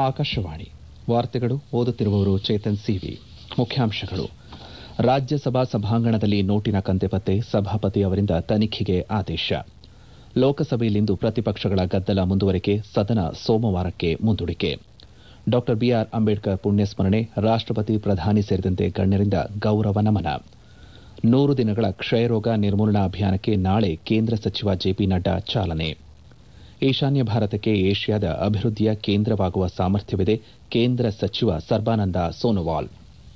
ಆಕಾಶವಾಣಿ ವಾರ್ತೆಗಳು ಓದುತ್ತಿರುವವರು ಚೇತನ್ ಸಿವಿ ಮುಖ್ಯಾಂಶಗಳು ರಾಜ್ಯಸಭಾ ಸಭಾಂಗಣದಲ್ಲಿ ನೋಟಿನ ಕಂತೆ ಪತ್ತೆ ಸಭಾಪತಿ ಅವರಿಂದ ತನಿಖೆಗೆ ಆದೇಶ ಲೋಕಸಭೆಯಲ್ಲಿಂದು ಪ್ರತಿಪಕ್ಷಗಳ ಗದ್ದಲ ಮುಂದುವರಿಕೆ ಸದನ ಸೋಮವಾರಕ್ಕೆ ಮುಂದೂಡಿಕೆ ಡಾ ಬಿಆರ್ ಅಂಬೇಡ್ಕರ್ ಪುಣ್ಯಸ್ಮರಣೆ ರಾಷ್ಟಪತಿ ಪ್ರಧಾನಿ ಸೇರಿದಂತೆ ಗಣ್ಯರಿಂದ ಗೌರವ ನಮನ ನೂರು ದಿನಗಳ ಕ್ಷಯರೋಗ ನಿರ್ಮೂಲನಾ ಅಭಿಯಾನಕ್ಕೆ ನಾಳೆ ಕೇಂದ್ರ ಸಚಿವ ಜೆಪಿ ನಡ್ಡಾ ಚಾಲನೆ ಈಶಾನ್ಯ ಭಾರತಕ್ಕೆ ಏಷ್ಯಾದ ಅಭಿವೃದ್ದಿಯ ಕೇಂದ್ರವಾಗುವ ಸಾಮರ್ಥ್ಯವಿದೆ ಕೇಂದ್ರ ಸಚಿವ ಸರ್ಬಾನಂದ ಸೋನೋವಾಲ್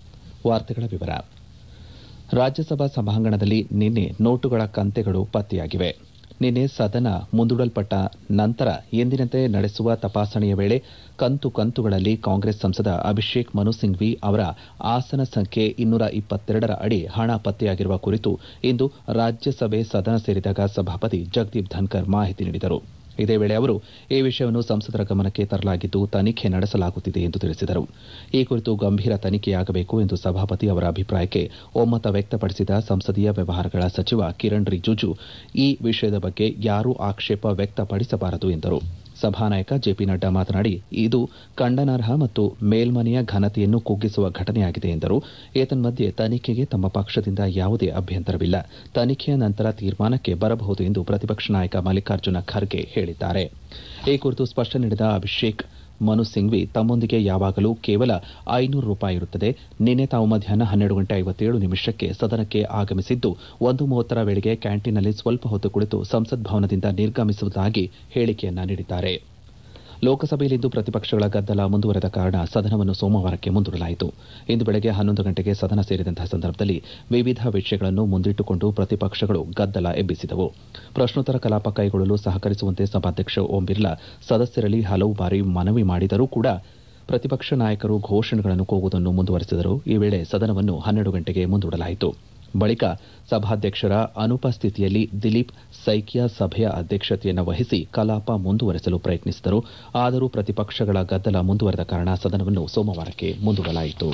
ರಾಜ್ಯಸಭಾ ಸಭಾಂಗಣದಲ್ಲಿ ನಿನ್ನೆ ನೋಟುಗಳ ಕಂತೆಗಳು ಪತ್ತೆಯಾಗಿವೆ ನಿನ್ನೆ ಸದನ ಮುಂದೂಡಲ್ಪಟ್ಟ ನಂತರ ಎಂದಿನಂತೆ ನಡೆಸುವ ತಪಾಸಣೆಯ ವೇಳೆ ಕಂತು ಕಂತುಗಳಲ್ಲಿ ಕಾಂಗ್ರೆಸ್ ಸಂಸದ ಅಭಿಷೇಕ್ ಮನು ಸಿಂಘ್ವಿ ಅವರ ಆಸನ ಸಂಖ್ಯೆ ಇನ್ನೂರ ಇಪ್ಪತ್ತೆರಡರ ಅಡಿ ಹಣ ಪತ್ತೆಯಾಗಿರುವ ಕುರಿತು ಇಂದು ರಾಜ್ಯಸಭೆ ಸದನ ಸೇರಿದಾಗ ಸಭಾಪತಿ ಜಗದೀಪ್ ಧನ್ಕರ್ ಮಾಹಿತಿ ನೀಡಿದರು ಇದೇ ವೇಳೆ ಅವರು ಈ ವಿಷಯವನ್ನು ಸಂಸದರ ಗಮನಕ್ಕೆ ತರಲಾಗಿದ್ದು ತನಿಖೆ ನಡೆಸಲಾಗುತ್ತಿದೆ ಎಂದು ತಿಳಿಸಿದರು ಈ ಕುರಿತು ಗಂಭೀರ ತನಿಖೆಯಾಗಬೇಕು ಎಂದು ಸಭಾಪತಿ ಅವರ ಅಭಿಪ್ರಾಯಕ್ಕೆ ಒಮ್ಮತ ವ್ಯಕ್ತಪಡಿಸಿದ ಸಂಸದೀಯ ವ್ಯವಹಾರಗಳ ಸಚಿವ ಕಿರಣ್ ರಿಜಿಜು ಈ ವಿಷಯದ ಬಗ್ಗೆ ಯಾರೂ ಆಕ್ಷೇಪ ವ್ಯಕ್ತಪಡಿಸಬಾರದು ಎಂದರು ಸಭಾನಾಯಕ ಜೆಪಿ ನಡ್ಡಾ ಮಾತನಾಡಿ ಇದು ಖಂಡನಾರ್ಹ ಮತ್ತು ಮೇಲ್ಮನೆಯ ಘನತೆಯನ್ನು ಕುಗ್ಗಿಸುವ ಘಟನೆಯಾಗಿದೆ ಎಂದರು ಏತನ್ಮಧ್ಯೆ ತನಿಖೆಗೆ ತಮ್ಮ ಪಕ್ಷದಿಂದ ಯಾವುದೇ ಅಭ್ಯಂತರವಿಲ್ಲ ತನಿಖೆಯ ನಂತರ ತೀರ್ಮಾನಕ್ಕೆ ಬರಬಹುದು ಎಂದು ಪ್ರತಿಪಕ್ಷ ನಾಯಕ ಮಲ್ಲಿಕಾರ್ಜುನ ಖರ್ಗೆ ಹೇಳಿದ್ದಾರೆ ಈ ಕುರಿತು ಸ್ಪಷ್ಟನೆ ನೀಡಿದ ಅಭಿಷೇಕ್ ಮನು ಸಿಂಘ್ವಿ ತಮ್ಮೊಂದಿಗೆ ಯಾವಾಗಲೂ ಕೇವಲ ಐನೂರು ರೂಪಾಯಿ ಇರುತ್ತದೆ ನಿನ್ನೆ ತಾವು ಮಧ್ಯಾಹ್ನ ಹನ್ನೆರಡು ಗಂಟೆ ಐವತ್ತೇಳು ನಿಮಿಷಕ್ಕೆ ಸದನಕ್ಕೆ ಆಗಮಿಸಿದ್ದು ಒಂದು ಮೂವತ್ತರ ವೇಳೆಗೆ ಕ್ಯಾಂಟೀನ್ನಲ್ಲಿ ಸ್ವಲ್ಪ ಹೊತ್ತು ಕುಳಿತು ಸಂಸತ್ ಭವನದಿಂದ ನಿರ್ಗಮಿಸುವುದಾಗಿ ಹೇಳಿಕೆಯನ್ನ ನೀಡಿದ್ದಾರೆ ಲೋಕಸಭೆಯಲ್ಲಿಂದು ಪ್ರತಿಪಕ್ಷಗಳ ಗದ್ದಲ ಮುಂದುವರೆದ ಕಾರಣ ಸದನವನ್ನು ಸೋಮವಾರಕ್ಕೆ ಮುಂದೂಡಲಾಯಿತು ಇಂದು ಬೆಳಗ್ಗೆ ಹನ್ನೊಂದು ಗಂಟೆಗೆ ಸದನ ಸೇರಿದಂತಹ ಸಂದರ್ಭದಲ್ಲಿ ವಿವಿಧ ವಿಷಯಗಳನ್ನು ಮುಂದಿಟ್ಟುಕೊಂಡು ಪ್ರತಿಪಕ್ಷಗಳು ಗದ್ದಲ ಎಬ್ಬಿಸಿದವು ಪ್ರಶ್ನೋತ್ತರ ಕಲಾಪ ಕೈಗೊಳ್ಳಲು ಸಹಕರಿಸುವಂತೆ ಸಭಾಧ್ಯಕ್ಷ ಓಂ ಬಿರ್ಲಾ ಸದಸ್ಯರಲ್ಲಿ ಹಲವು ಬಾರಿ ಮನವಿ ಮಾಡಿದರೂ ಕೂಡ ಪ್ರತಿಪಕ್ಷ ನಾಯಕರು ಘೋಷಣೆಗಳನ್ನು ಕೂಗುವುದನ್ನು ಮುಂದುವರೆಸಿದರು ಈ ವೇಳೆ ಸದನವನ್ನು ಹನ್ನೆರಡು ಗಂಟೆಗೆ ಮುಂದೂಡಲಾಯಿತು ಬಳಿಕ ಸಭಾಧ್ಯಕ್ಷರ ಅನುಪಸ್ಥಿತಿಯಲ್ಲಿ ದಿಲೀಪ್ ಸೈಕಿಯಾ ಸಭೆಯ ಅಧ್ಯಕ್ಷತೆಯನ್ನು ವಹಿಸಿ ಕಲಾಪ ಮುಂದುವರೆಸಲು ಪ್ರಯತ್ನಿಸಿದರು ಆದರೂ ಪ್ರತಿಪಕ್ಷಗಳ ಗದ್ದಲ ಮುಂದುವರೆದ ಕಾರಣ ಸದನವನ್ನು ಸೋಮವಾರಕ್ಕೆ ಮುಂದೂಡಲಾಯಿತು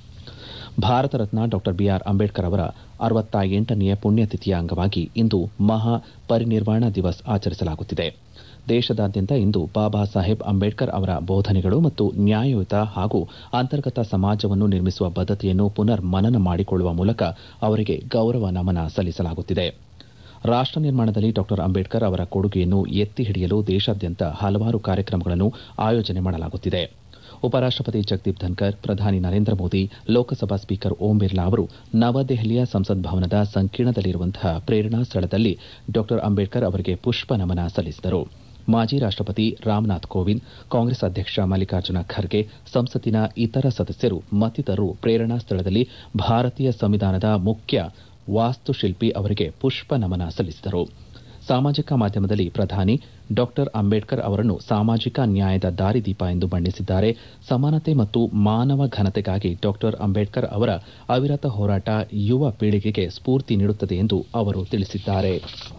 ಭಾರತ ರತ್ನ ಡಾ ಬಿಆರ್ ಅಂಬೇಡ್ಕರ್ ಅವರ ಅರವತ್ತ ಎಂಟನೆಯ ಪುಣ್ಯತಿಥಿಯ ಅಂಗವಾಗಿ ಇಂದು ಮಹಾ ಪರಿನಿರ್ವಾಣ ದಿವಸ್ ಆಚರಿಸಲಾಗುತ್ತಿದೆ ದೇಶದಾದ್ಯಂತ ಇಂದು ಬಾಬಾ ಸಾಹೇಬ್ ಅಂಬೇಡ್ಕರ್ ಅವರ ಬೋಧನೆಗಳು ಮತ್ತು ನ್ಯಾಯಯುತ ಹಾಗೂ ಅಂತರ್ಗತ ಸಮಾಜವನ್ನು ನಿರ್ಮಿಸುವ ಬದ್ಧತೆಯನ್ನು ಪುನರ್ ಮನನ ಮಾಡಿಕೊಳ್ಳುವ ಮೂಲಕ ಅವರಿಗೆ ಗೌರವ ನಮನ ಸಲ್ಲಿಸಲಾಗುತ್ತಿದೆ ರಾಷ್ಟ ನಿರ್ಮಾಣದಲ್ಲಿ ಡಾ ಅಂಬೇಡ್ಕರ್ ಅವರ ಕೊಡುಗೆಯನ್ನು ಎತ್ತಿ ಹಿಡಿಯಲು ದೇಶಾದ್ಯಂತ ಹಲವಾರು ಕಾರ್ಯಕ್ರಮಗಳನ್ನು ಆಯೋಜನೆ ಮಾಡಲಾಗುತ್ತಿದೆ ಉಪರಾಷ್ಟಪತಿ ಜಗದೀಪ್ ಧನ್ಕರ್ ಪ್ರಧಾನಿ ನರೇಂದ್ರ ಮೋದಿ ಲೋಕಸಭಾ ಸ್ಪೀಕರ್ ಓಂ ಬಿರ್ಲಾ ಅವರು ನವದೆಹಲಿಯ ಸಂಸತ್ ಭವನದ ಸಂಕೀರ್ಣದಲ್ಲಿರುವಂತಹ ಪ್ರೇರಣಾ ಸ್ಥಳದಲ್ಲಿ ಡಾ ಅಂಬೇಡ್ಕರ್ ಅವರಿಗೆ ಪುಷ್ಪ ನಮನ ಸಲ್ಲಿಸಿದರು ಮಾಜಿ ರಾಷ್ಟಪತಿ ರಾಮನಾಥ್ ಕೋವಿಂದ್ ಕಾಂಗ್ರೆಸ್ ಅಧ್ಯಕ್ಷ ಮಲ್ಲಿಕಾರ್ಜುನ ಖರ್ಗೆ ಸಂಸತ್ತಿನ ಇತರ ಸದಸ್ಯರು ಮತ್ತಿತರರು ಪ್ರೇರಣಾ ಸ್ಥಳದಲ್ಲಿ ಭಾರತೀಯ ಸಂವಿಧಾನದ ಮುಖ್ಯ ವಾಸ್ತುಶಿಲ್ಪಿ ಅವರಿಗೆ ಪುಷ್ಪ ನಮನ ಸಲ್ಲಿಸಿದರು ಸಾಮಾಜಿಕ ಮಾಧ್ಯಮದಲ್ಲಿ ಪ್ರಧಾನಿ ಡಾ ಅಂಬೇಡ್ಕರ್ ಅವರನ್ನು ಸಾಮಾಜಿಕ ನ್ಯಾಯದ ದಾರಿದೀಪ ಎಂದು ಬಣ್ಣಿಸಿದ್ದಾರೆ ಸಮಾನತೆ ಮತ್ತು ಮಾನವ ಘನತೆಗಾಗಿ ಡಾ ಅಂಬೇಡ್ಕರ್ ಅವರ ಅವಿರತ ಹೋರಾಟ ಯುವ ಪೀಳಿಗೆಗೆ ಸ್ಫೂರ್ತಿ ನೀಡುತ್ತದೆ ಎಂದು ಅವರು ತಿಳಿಸಿದ್ದಾರೆ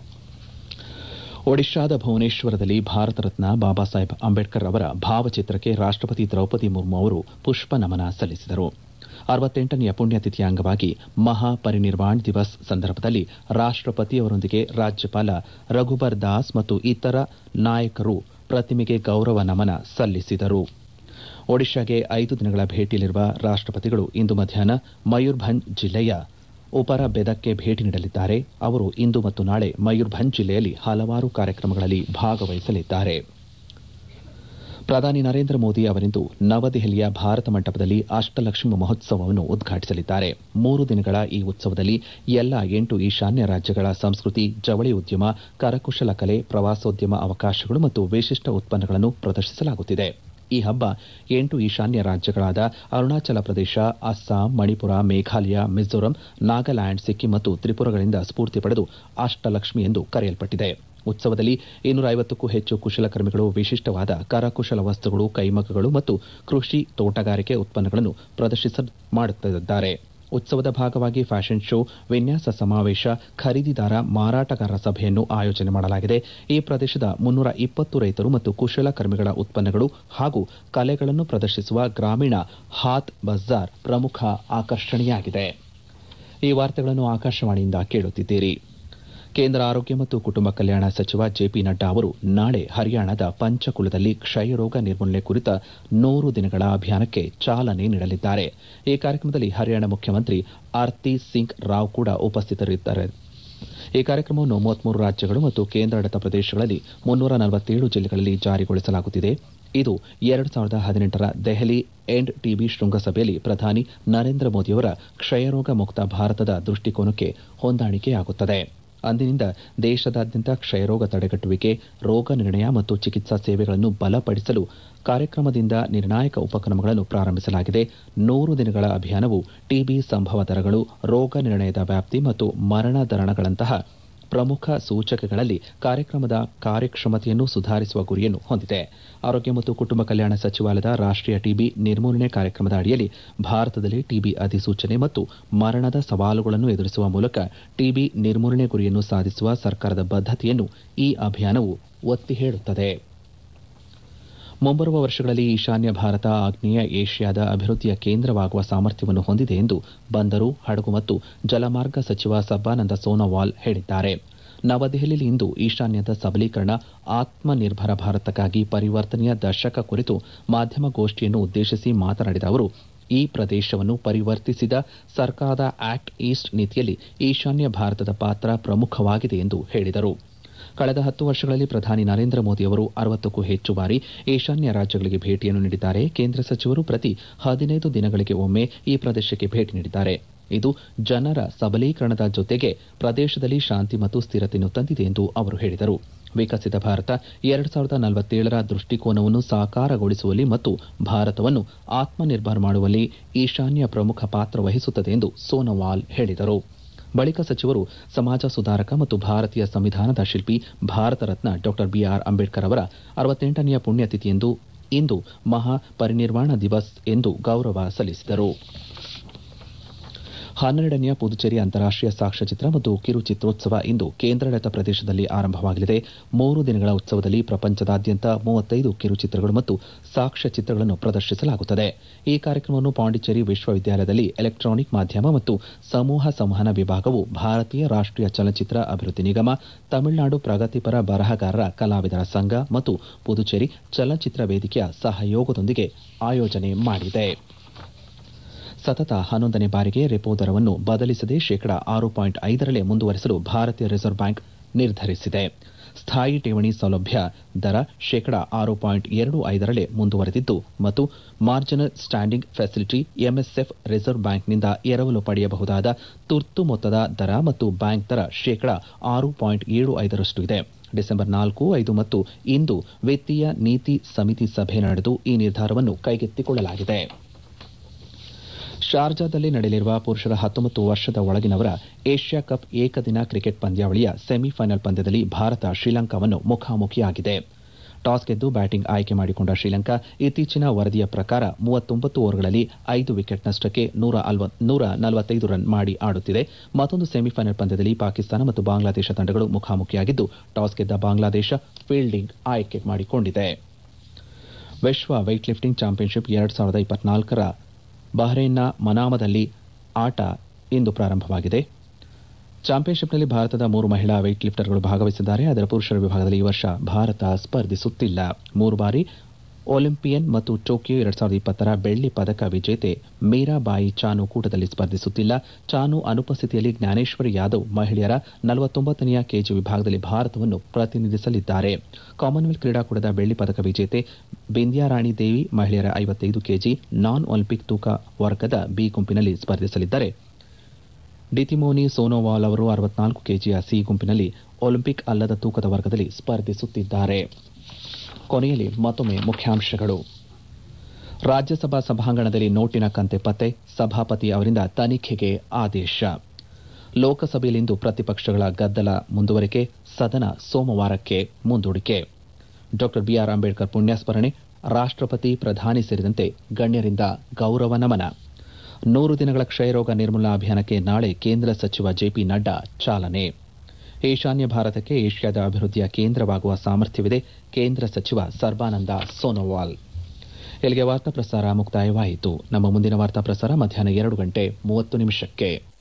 ಒಡಿಶಾದ ಭುವನೇಶ್ವರದಲ್ಲಿ ಭಾರತ ರತ್ನ ಬಾಬಾ ಸಾಹೇಬ್ ಅಂಬೇಡ್ಕರ್ ಅವರ ಭಾವಚಿತ್ರಕ್ಕೆ ರಾಷ್ಟಪತಿ ದ್ರೌಪದಿ ಮುರ್ಮು ಅವರು ಪುಷ್ಪ ನಮನ ಸಲ್ಲಿಸಿದರು ಅರವತ್ತೆಂಟನೆಯ ಪುಣ್ಯತಿಥಿಯ ಅಂಗವಾಗಿ ಮಹಾ ಪರಿನಿರ್ವಾಣ್ ದಿವಸ್ ಸಂದರ್ಭದಲ್ಲಿ ರಾಷ್ಟಪತಿಯವರೊಂದಿಗೆ ರಾಜ್ಯಪಾಲ ರಘುಬರ್ ದಾಸ್ ಮತ್ತು ಇತರ ನಾಯಕರು ಪ್ರತಿಮೆಗೆ ಗೌರವ ನಮನ ಸಲ್ಲಿಸಿದರು ಒಡಿಶಾಗೆ ಐದು ದಿನಗಳ ಭೇಟಿಯಲ್ಲಿರುವ ರಾಷ್ಟಪತಿಗಳು ಇಂದು ಮಧ್ಯಾಹ್ನ ಮಯೂರ್ಭಂಜ್ ಜಿಲ್ಲೆಯ ಉಪರ ಬೆದಕ್ಕೆ ಭೇಟಿ ನೀಡಲಿದ್ದಾರೆ ಅವರು ಇಂದು ಮತ್ತು ನಾಳೆ ಮಯೂರ್ಭಂಜ್ ಜಿಲ್ಲೆಯಲ್ಲಿ ಹಲವಾರು ಕಾರ್ಯಕ್ರಮಗಳಲ್ಲಿ ಭಾಗವಹಿಸಲಿದ್ದಾರೆ ಪ್ರಧಾನಿ ನರೇಂದ್ರ ಮೋದಿ ಅವರಿಂದು ನವದೆಹಲಿಯ ಭಾರತ ಮಂಟಪದಲ್ಲಿ ಅಷ್ಟಲಕ್ಷ್ಮಿ ಮಹೋತ್ಸವವನ್ನು ಉದ್ಘಾಟಿಸಲಿದ್ದಾರೆ ಮೂರು ದಿನಗಳ ಈ ಉತ್ಸವದಲ್ಲಿ ಎಲ್ಲ ಎಂಟು ಈಶಾನ್ಯ ರಾಜ್ಯಗಳ ಸಂಸ್ಕೃತಿ ಜವಳಿ ಉದ್ಯಮ ಕರಕುಶಲ ಕಲೆ ಪ್ರವಾಸೋದ್ಯಮ ಅವಕಾಶಗಳು ಮತ್ತು ವಿಶಿಷ್ಟ ಉತ್ಪನ್ನಗಳನ್ನು ಪ್ರದರ್ಶಿಸಲಾಗುತ್ತಿದೆ ಈ ಹಬ್ಬ ಎಂಟು ಈಶಾನ್ಯ ರಾಜ್ಯಗಳಾದ ಅರುಣಾಚಲ ಪ್ರದೇಶ ಅಸ್ಸಾಂ ಮಣಿಪುರ ಮೇಘಾಲಯ ಮಿಜೋರಾಂ ನಾಗಾಲ್ಯಾಂಡ್ ಸಿಕ್ಕಿಂ ಮತ್ತು ತ್ರಿಪುರಗಳಿಂದ ಸ್ಫೂರ್ತಿ ಪಡೆದು ಅಷ್ಟಲಕ್ಷ್ಮಿ ಎಂದು ಕರೆಯಲ್ಪಟ್ಟಿದೆ ಉತ್ಸವದಲ್ಲಿ ಇನ್ನೂರ ಐವತ್ತಕ್ಕೂ ಹೆಚ್ಚು ಕುಶಲಕರ್ಮಿಗಳು ವಿಶಿಷ್ಟವಾದ ಕರಕುಶಲ ವಸ್ತುಗಳು ಕೈಮಗ್ಗಗಳು ಮತ್ತು ಕೃಷಿ ತೋಟಗಾರಿಕೆ ಉತ್ಪನ್ನಗಳನ್ನು ಪ್ರದರ್ಶಿಸ ಮಾಡುತ್ತಿದ್ದಾರೆ ಉತ್ಸವದ ಭಾಗವಾಗಿ ಫ್ಯಾಷನ್ ಶೋ ವಿನ್ಯಾಸ ಸಮಾವೇಶ ಖರೀದಿದಾರ ಮಾರಾಟಗಾರರ ಸಭೆಯನ್ನು ಆಯೋಜನೆ ಮಾಡಲಾಗಿದೆ ಈ ಪ್ರದೇಶದ ಮುನ್ನೂರ ಇಪ್ಪತ್ತು ರೈತರು ಮತ್ತು ಕುಶಲಕರ್ಮಿಗಳ ಉತ್ಪನ್ನಗಳು ಹಾಗೂ ಕಲೆಗಳನ್ನು ಪ್ರದರ್ಶಿಸುವ ಗ್ರಾಮೀಣ ಹಾತ್ ಬಜಾರ್ ಪ್ರಮುಖ ಆಕರ್ಷಣೆಯಾಗಿದೆ ಈ ವಾರ್ತೆಗಳನ್ನು ಆಕಾಶವಾಣಿಯಿಂದ ಕೇಳುತ್ತಿದ್ದೀರಿ ಕೇಂದ್ರ ಆರೋಗ್ಯ ಮತ್ತು ಕುಟುಂಬ ಕಲ್ಯಾಣ ಸಚಿವ ಜೆಪಿ ನಡ್ಡಾ ಅವರು ನಾಳೆ ಹರಿಯಾಣದ ಪಂಚಕುಲದಲ್ಲಿ ಕ್ಷಯರೋಗ ನಿರ್ಮೂಲನೆ ಕುರಿತ ನೂರು ದಿನಗಳ ಅಭಿಯಾನಕ್ಕೆ ಚಾಲನೆ ನೀಡಲಿದ್ದಾರೆ ಈ ಕಾರ್ಯಕ್ರಮದಲ್ಲಿ ಹರಿಯಾಣ ಮುಖ್ಯಮಂತ್ರಿ ಆರ್ತಿ ಸಿಂಗ್ ರಾವ್ ಕೂಡ ಉಪಸ್ಥಿತರಿದ್ದಾರೆ ಈ ಕಾರ್ಯಕ್ರಮವನ್ನು ಮೂವತ್ಮೂರು ರಾಜ್ಯಗಳು ಮತ್ತು ಕೇಂದ್ರಾಡಳಿತ ಪ್ರದೇಶಗಳಲ್ಲಿ ಮುನ್ನೂರ ನಲವತ್ತೇಳು ಜಿಲ್ಲೆಗಳಲ್ಲಿ ಜಾರಿಗೊಳಿಸಲಾಗುತ್ತಿದೆ ಇದು ಎರಡು ಸಾವಿರದ ಹದಿನೆಂಟರ ದೆಹಲಿ ಎಂಡ್ ಟಿಬಿ ಶೃಂಗಸಭೆಯಲ್ಲಿ ಪ್ರಧಾನಿ ನರೇಂದ್ರ ಮೋದಿಯವರ ಕ್ಷಯರೋಗ ಮುಕ್ತ ಭಾರತದ ದೃಷ್ಟಿಕೋನಕ್ಕೆ ಹೊಂದಾಣಿಕೆಯಾಗುತ್ತದೆ ಅಂದಿನಿಂದ ದೇಶದಾದ್ಯಂತ ಕ್ಷಯರೋಗ ತಡೆಗಟ್ಟುವಿಕೆ ರೋಗ ನಿರ್ಣಯ ಮತ್ತು ಚಿಕಿತ್ಸಾ ಸೇವೆಗಳನ್ನು ಬಲಪಡಿಸಲು ಕಾರ್ಯಕ್ರಮದಿಂದ ನಿರ್ಣಾಯಕ ಉಪಕ್ರಮಗಳನ್ನು ಪ್ರಾರಂಭಿಸಲಾಗಿದೆ ನೂರು ದಿನಗಳ ಅಭಿಯಾನವು ಟಿಬಿ ಸಂಭವ ದರಗಳು ರೋಗ ನಿರ್ಣಯದ ವ್ಯಾಪ್ತಿ ಮತ್ತು ಮರಣ ದರಗಳಂತಹ ಪ್ರಮುಖ ಸೂಚಕಗಳಲ್ಲಿ ಕಾರ್ಯಕ್ರಮದ ಕಾರ್ಯಕ್ಷಮತೆಯನ್ನು ಸುಧಾರಿಸುವ ಗುರಿಯನ್ನು ಹೊಂದಿದೆ ಆರೋಗ್ಯ ಮತ್ತು ಕುಟುಂಬ ಕಲ್ಯಾಣ ಸಚಿವಾಲಯದ ರಾಷ್ಟೀಯ ಟಿಬಿ ನಿರ್ಮೂಲನೆ ಕಾರ್ಯಕ್ರಮದ ಅಡಿಯಲ್ಲಿ ಭಾರತದಲ್ಲಿ ಟಿಬಿ ಅಧಿಸೂಚನೆ ಮತ್ತು ಮರಣದ ಸವಾಲುಗಳನ್ನು ಎದುರಿಸುವ ಮೂಲಕ ಟಿಬಿ ನಿರ್ಮೂಲನೆ ಗುರಿಯನ್ನು ಸಾಧಿಸುವ ಸರ್ಕಾರದ ಬದ್ದತೆಯನ್ನು ಈ ಅಭಿಯಾನವು ಒತ್ತಿ ಹೇಳುತ್ತದೆ ಮುಂಬರುವ ವರ್ಷಗಳಲ್ಲಿ ಈಶಾನ್ಯ ಭಾರತ ಆಗ್ನೇಯ ಏಷ್ಯಾದ ಅಭಿವೃದ್ಧಿಯ ಕೇಂದ್ರವಾಗುವ ಸಾಮರ್ಥ್ಯವನ್ನು ಹೊಂದಿದೆ ಎಂದು ಬಂದರು ಹಡಗು ಮತ್ತು ಜಲಮಾರ್ಗ ಸಚಿವ ಸಬ್ಬಾನಂದ ಸೋನೋವಾಲ್ ಹೇಳಿದ್ದಾರೆ ನವದೆಹಲಿಯಲ್ಲಿ ಇಂದು ಈಶಾನ್ಯದ ಸಬಲೀಕರಣ ಆತ್ಮನಿರ್ಭರ ಭಾರತಕ್ಕಾಗಿ ಪರಿವರ್ತನೆಯ ದಶಕ ಕುರಿತು ಮಾಧ್ಯಮ ಗೋಷ್ಠಿಯನ್ನು ಉದ್ದೇಶಿಸಿ ಮಾತನಾಡಿದ ಅವರು ಈ ಪ್ರದೇಶವನ್ನು ಪರಿವರ್ತಿಸಿದ ಸರ್ಕಾರದ ಆಕ್ಟ್ ಈಸ್ಟ್ ನೀತಿಯಲ್ಲಿ ಈಶಾನ್ಯ ಭಾರತದ ಪಾತ್ರ ಪ್ರಮುಖವಾಗಿದೆ ಎಂದು ಹೇಳಿದರು ಕಳೆದ ಹತ್ತು ವರ್ಷಗಳಲ್ಲಿ ಪ್ರಧಾನಿ ನರೇಂದ್ರ ಮೋದಿ ಅವರು ಅರವತ್ತಕ್ಕೂ ಹೆಚ್ಚು ಬಾರಿ ಈಶಾನ್ಯ ರಾಜ್ಯಗಳಿಗೆ ಭೇಟಿಯನ್ನು ನೀಡಿದ್ದಾರೆ ಕೇಂದ್ರ ಸಚಿವರು ಪ್ರತಿ ಹದಿನೈದು ದಿನಗಳಿಗೆ ಒಮ್ಮೆ ಈ ಪ್ರದೇಶಕ್ಕೆ ಭೇಟಿ ನೀಡಿದ್ದಾರೆ ಇದು ಜನರ ಸಬಲೀಕರಣದ ಜೊತೆಗೆ ಪ್ರದೇಶದಲ್ಲಿ ಶಾಂತಿ ಮತ್ತು ಸ್ಥಿರತೆಯನ್ನು ತಂದಿದೆ ಎಂದು ಅವರು ಹೇಳಿದರು ವಿಕಸಿತ ಭಾರತ ಎರಡು ಸಾವಿರದ ನಲವತ್ತೇಳರ ದೃಷ್ಟಿಕೋನವನ್ನು ಸಾಕಾರಗೊಳಿಸುವಲ್ಲಿ ಮತ್ತು ಭಾರತವನ್ನು ಆತ್ಮನಿರ್ಭರ್ ಮಾಡುವಲ್ಲಿ ಈಶಾನ್ಯ ಪ್ರಮುಖ ಪಾತ್ರ ವಹಿಸುತ್ತದೆ ಎಂದು ಸೋನೋವಾಲ್ ಹೇಳಿದರು ಬಳಿಕ ಸಚಿವರು ಸಮಾಜ ಸುಧಾರಕ ಮತ್ತು ಭಾರತೀಯ ಸಂವಿಧಾನದ ಶಿಲ್ಪಿ ಭಾರತ ರತ್ನ ಡಾ ಬಿಆರ್ ಅಂಬೇಡ್ಕರ್ ಅವರ ಅರವತ್ತೆಂಟನೆಯ ಪುಣ್ಯತಿಥಿಯಂದು ಇಂದು ಮಹಾ ಪರಿನಿರ್ವಾಣ ದಿವಸ್ ಎಂದು ಗೌರವ ಸಲ್ಲಿಸಿದರು ಹನ್ನೆರಡನೆಯ ಪುದುಚೇರಿ ಅಂತಾರಾಷ್ಟೀಯ ಸಾಕ್ಷ್ಯಚಿತ್ರ ಮತ್ತು ಕಿರುಚಿತ್ರೋತ್ಸವ ಇಂದು ಕೇಂದ್ರಾಡಳಿತ ಪ್ರದೇಶದಲ್ಲಿ ಆರಂಭವಾಗಲಿದೆ ಮೂರು ದಿನಗಳ ಉತ್ಸವದಲ್ಲಿ ಪ್ರಪಂಚದಾದ್ಯಂತ ಮೂವತ್ತೈದು ಕಿರುಚಿತ್ರಗಳು ಮತ್ತು ಸಾಕ್ಷ್ಯಚಿತ್ರಗಳನ್ನು ಪ್ರದರ್ಶಿಸಲಾಗುತ್ತದೆ ಈ ಕಾರ್ಯಕ್ರಮವನ್ನು ಪಾಂಡಿಚೇರಿ ವಿಶ್ವವಿದ್ಯಾಲಯದಲ್ಲಿ ಎಲೆಕ್ಟ್ರಾನಿಕ್ ಮಾಧ್ಯಮ ಮತ್ತು ಸಮೂಹ ಸಂವಹನ ವಿಭಾಗವು ಭಾರತೀಯ ರಾಷ್ಟೀಯ ಚಲನಚಿತ್ರ ಅಭಿವೃದ್ಧಿ ನಿಗಮ ತಮಿಳುನಾಡು ಪ್ರಗತಿಪರ ಬರಹಗಾರರ ಕಲಾವಿದರ ಸಂಘ ಮತ್ತು ಪುದುಚೇರಿ ಚಲನಚಿತ್ರ ವೇದಿಕೆಯ ಸಹಯೋಗದೊಂದಿಗೆ ಆಯೋಜನೆ ಮಾಡಿದೆ ಸತತ ಹನ್ನೊಂದನೇ ಬಾರಿಗೆ ರೆಪೋ ದರವನ್ನು ಬದಲಿಸದೆ ಶೇಕಡಾ ಆರು ಪಾಯಿಂಟ್ ಐದರಲ್ಲೇ ಮುಂದುವರೆಸಲು ಭಾರತೀಯ ರಿಸರ್ವ್ ಬ್ಯಾಂಕ್ ನಿರ್ಧರಿಸಿದೆ ಸ್ಥಾಯಿ ಠೇವಣಿ ಸೌಲಭ್ಯ ದರ ಶೇಕಡಾ ಆರು ಪಾಯಿಂಟ್ ಎರಡು ಐದರಲ್ಲೇ ಮುಂದುವರೆದಿದ್ದು ಮತ್ತು marginal standing facility MSF reserve ಬ್ಯಾಂಕ್ನಿಂದ ಎರವಲು ಪಡೆಯಬಹುದಾದ ತುರ್ತು ಮೊತ್ತದ ದರ ಮತ್ತು ಬ್ಯಾಂಕ್ ದರ ಶೇಕಡಾ ಆರು ಪಾಯಿಂಟ್ ಏಳು ಐದರಷ್ಟು ಇದೆ ಡಿಸೆಂಬರ್ ನಾಲ್ಕು ಐದು ಮತ್ತು ಇಂದು ವಿತ್ತೀಯ ನೀತಿ ಸಮಿತಿ ಸಭೆ ನಡೆದು ಈ ನಿರ್ಧಾರವನ್ನು ಕೈಗೆತ್ತಿಕೊಳ್ಳಲಾಗಿದೆ ಶಾರ್ಜಾದಲ್ಲಿ ನಡೆಯಲಿರುವ ಪುರುಷರ ಹತ್ತೊಂಬತ್ತು ವರ್ಷದ ಒಳಗಿನವರ ಏಷ್ಯಾ ಕಪ್ ಏಕದಿನ ಕ್ರಿಕೆಟ್ ಪಂದ್ಯಾವಳಿಯ ಸೆಮಿಫೈನಲ್ ಪಂದ್ಯದಲ್ಲಿ ಭಾರತ ಶ್ರೀಲಂಕಾವನ್ನು ಮುಖಾಮುಖಿಯಾಗಿದೆ ಟಾಸ್ ಗೆದ್ದು ಬ್ಯಾಟಿಂಗ್ ಆಯ್ಕೆ ಮಾಡಿಕೊಂಡ ಶ್ರೀಲಂಕಾ ಇತ್ತೀಚಿನ ವರದಿಯ ಪ್ರಕಾರ ಮೂವತ್ತೊಂಬತ್ತು ಓವರ್ಗಳಲ್ಲಿ ಐದು ವಿಕೆಟ್ ನಷ್ಟಕ್ಕೆ ನೂರ ನಲವತ್ತೈದು ರನ್ ಮಾಡಿ ಆಡುತ್ತಿದೆ ಮತ್ತೊಂದು ಸೆಮಿಫೈನಲ್ ಪಂದ್ಯದಲ್ಲಿ ಪಾಕಿಸ್ತಾನ ಮತ್ತು ಬಾಂಗ್ಲಾದೇಶ ತಂಡಗಳು ಮುಖಾಮುಖಿಯಾಗಿದ್ದು ಟಾಸ್ ಗೆದ್ದ ಬಾಂಗ್ಲಾದೇಶ ಫೀಲ್ಡಿಂಗ್ ಆಯ್ಕೆ ಮಾಡಿಕೊಂಡಿದೆ ವಿಶ್ವ ವೈಟ್ ಲಿಫ್ಟಿಂಗ್ ಚಾಂಪಿಯನ್ಶಿಪ್ ಎರಡು ಸಾವಿರದ ಇಪ್ಪತ್ನಾಲ್ಕರ ಬಹ್ರೈನ್ನ ಮನಾಮದಲ್ಲಿ ಆಟ ಇಂದು ಪ್ರಾರಂಭವಾಗಿದೆ ಚಾಂಪಿಯನ್ಶಿಪ್ನಲ್ಲಿ ಭಾರತದ ಮೂರು ಮಹಿಳಾ ವೈಟ್ ಲಿಫ್ಟರ್ಗಳು ಭಾಗವಹಿಸಿದ್ದಾರೆ ಅದರ ಪುರುಷರ ವಿಭಾಗದಲ್ಲಿ ಈ ವರ್ಷ ಭಾರತ ಸ್ಪರ್ಧಿಸುತ್ತಿಲ್ಲ ಮೂರು ಬಾರಿ ಒಲಿಂಪಿಯನ್ ಮತ್ತು ಟೋಕಿಯೋ ಎರಡ್ ಸಾವಿರದ ಇಪ್ಪತ್ತರ ಬೆಳ್ಳಿ ಪದಕ ವಿಜೇತೆ ಮೀರಾಬಾಯಿ ಚಾನು ಕೂಟದಲ್ಲಿ ಸ್ಪರ್ಧಿಸುತ್ತಿಲ್ಲ ಚಾನು ಅನುಪಸ್ಥಿತಿಯಲ್ಲಿ ಜ್ಞಾನೇಶ್ವರಿ ಯಾದವ್ ಮಹಿಳೆಯರ ನಲವತ್ತೊಂಬತ್ತನೆಯ ಕೆಜಿ ವಿಭಾಗದಲ್ಲಿ ಭಾರತವನ್ನು ಪ್ರತಿನಿಧಿಸಲಿದ್ದಾರೆ ಕಾಮನ್ವೆಲ್ತ್ ಕ್ರೀಡಾಕೂಟದ ಬೆಳ್ಳಿ ಪದಕ ವಿಜೇತೆ ಬಿಂದ್ಯಾರಾಣಿ ದೇವಿ ಮಹಿಳೆಯರ ಐವತ್ತೈದು ಕೆಜಿ ನಾನ್ ಒಲಿಂಪಿಕ್ ತೂಕ ವರ್ಗದ ಬಿ ಗುಂಪಿನಲ್ಲಿ ಸ್ಪರ್ಧಿಸಲಿದ್ದಾರೆ ಡಿತಿಮೋನಿ ಸೋನೋವಾಲ್ ಅವರು ಅರವತ್ನಾಲ್ಕು ಕೆಜಿಯ ಸಿ ಗುಂಪಿನಲ್ಲಿ ಒಲಿಂಪಿಕ್ ಅಲ್ಲದ ತೂಕದ ವರ್ಗದಲ್ಲಿ ಸ್ಪರ್ಧಿಸುತ್ತಿದ್ದಾರೆ ಕೊನೆಯಲ್ಲಿ ಮತ್ತೊಮ್ಮೆ ಮುಖ್ಯಾಂಶಗಳು ರಾಜ್ಯಸಭಾ ಸಭಾಂಗಣದಲ್ಲಿ ನೋಟಿನ ಕಂತೆ ಪತ್ತೆ ಸಭಾಪತಿ ಅವರಿಂದ ತನಿಖೆಗೆ ಆದೇಶ ಲೋಕಸಭೆಯಲ್ಲಿಂದು ಪ್ರತಿಪಕ್ಷಗಳ ಗದ್ದಲ ಮುಂದುವರಿಕೆ ಸದನ ಸೋಮವಾರಕ್ಕೆ ಮುಂದೂಡಿಕೆ ಡಾ ಬಿಆರ್ ಅಂಬೇಡ್ಕರ್ ಪುಣ್ಯಸ್ಮರಣೆ ರಾಷ್ಟಪತಿ ಪ್ರಧಾನಿ ಸೇರಿದಂತೆ ಗಣ್ಯರಿಂದ ಗೌರವ ನಮನ ನೂರು ದಿನಗಳ ಕ್ಷಯರೋಗ ನಿರ್ಮೂಲನಾ ಅಭಿಯಾನಕ್ಕೆ ನಾಳೆ ಕೇಂದ್ರ ಸಚಿವ ಜೆಪಿ ನಡ್ಡಾ ಚಾಲನೆ ಈಶಾನ್ಯ ಭಾರತಕ್ಕೆ ಏಷ್ಯಾದ ಅಭಿವೃದ್ಧಿಯ ಕೇಂದ್ರವಾಗುವ ಸಾಮರ್ಥ್ಯವಿದೆ ಕೇಂದ್ರ ಸಚಿವ ಸರ್ಬಾನಂದ ಸೋನೋವಾಲ್ ಇಲ್ಲಿಗೆ ವಾರ್ತಾ ಪ್ರಸಾರ ಮುಕ್ತಾಯವಾಯಿತು ನಮ್ಮ ಮುಂದಿನ ವಾರ್ತಾ ಪ್ರಸಾರ ಮಧ್ಯಾಹ್ನ ಎರಡು ಗಂಟೆ ಮೂವತ್ತು ನಿಮಿಷಕ್ಕೆ